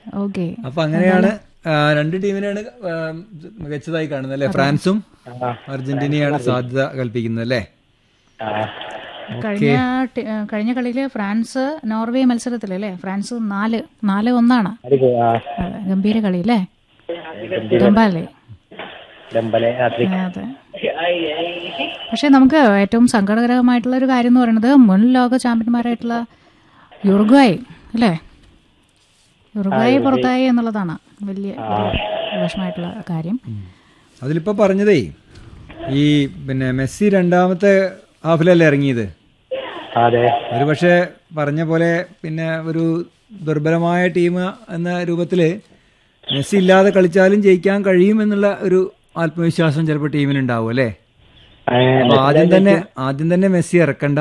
Okay അപ്പൊ അങ്ങനെയാണ് ആ, രണ്ട് ടീമിനാണ് ആ, മികച്ചതായി കാണുന്നത് അല്ലെ ഫ്രാൻസും അർജന്റീനയാണ് സാധ്യത കൽപ്പിക്കുന്നത് അല്ലേ ആ കഴിഞ്ഞ ടി- ഏ, കഴിഞ്ഞ കളിയില് ഫ്രാൻസ് നോർവേ മത്സരത്തിലല്ലേ ഫ്രാൻസ് നാല് നാല് ഒന്നാണ് ആർക്ക്? ആ അതെ, ഗംഭീര കളി അല്ലേ ഗംബാലേ ഡംബലെ രാത്രി അതെ പക്ഷെ നമുക്ക് ഏറ്റവും സങ്കടകരമായിട്ടുള്ള ഒരു കാര്യം എന്ന് പറയുന്നത് മുൻ ലോക ചാമ്പ്യന്മാരായിട്ടുള്ള യുറുഗ്വായ് അല്ലേ യുറുഗ്വായ് പുറത്തായി എന്നുള്ളതാണ് വലിയ ഒരു വിഷമായിട്ടുള്ള കാര്യം അതിലിപ്പോ പറഞ്ഞതേ ഈ പിന്നെ മെസ്സി രണ്ടാമത്തെ ഹാഫിലല്ലേ ഇറങ്ങിയത് അതെ ഒരു പക്ഷേ പറഞ്ഞ പോലെ പിന്നെ ഒരു ദുർബലമായ ടീം എന്ന രൂപത്തില് മെസ്സി ഇല്ലാതെ കളിച്ചാലും ജയിക്കാൻ കഴിയും എന്നുള്ള ഒരു ആത്മവിശ്വാസം ചിലപ്പോൾ ടീമിനുണ്ടാവും അല്ലേ ഏ, അപ്പൊ ആദ്യം തന്നെ ആദ്യം തന്നെ മെസ്സി ഇറക്കണ്ട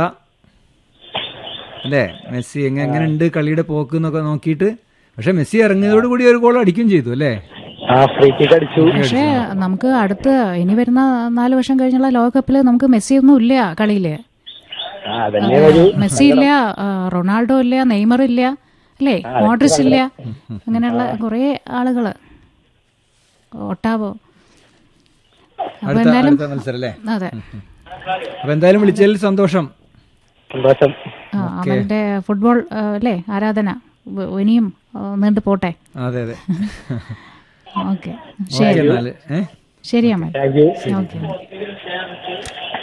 അല്ലേ മെസ്സി എങ്ങനെ എങ്ങനെ ഉണ്ട് കളിയുടെ പോക്ക് എന്നൊക്കെ നോക്കിയിട്ട് പക്ഷെ മെസ്സി ഇറങ്ങിയതോട് കൂടി ഒരു ഗോൾ അടിക്കും ചെയ്തു അല്ലേ ആ ഫ്രീ കിക്ക് അടിച്ചു പക്ഷേ നമുക്ക് അടുത്ത് ഇനി വരുന്ന നാല് വർഷം കഴിഞ്ഞുള്ള ലോകകപ്പിൽ നമുക്ക് മെസ്സി ഒന്നും ഇല്ല കളിയില് ആ അതന്നെ ഒരു മെസ്സി ഇല്ല ആ, റൊണാൾഡോ ഇല്ല നെയ്മർ ഇല്ല അല്ലേ മോഡ്രിച്ച് ഇല്ല അങ്ങനെയുള്ള കുറെ ആളുകള് ഒട്ടാവോ അപ്പൊ അടുത്ത എന്തായാലും അടുത്ത മത്സരം അല്ലേ അതെ അപ്പൊ എന്തായാലും വിളിച്ചതിൽ സന്തോഷം സന്തോഷം ആ, അവന്റെ ഫുട്ബോൾ ആ, അല്ലേ ആരാധന വ- ഇനിയും ആ, നീണ്ടു പോട്ടെ അതെ അതെ ഓക്കെ ശരി ഓക്കെ എന്നാല് ഏഹ് ശരി അമ്മ താങ്ക് യു ഓക്കെ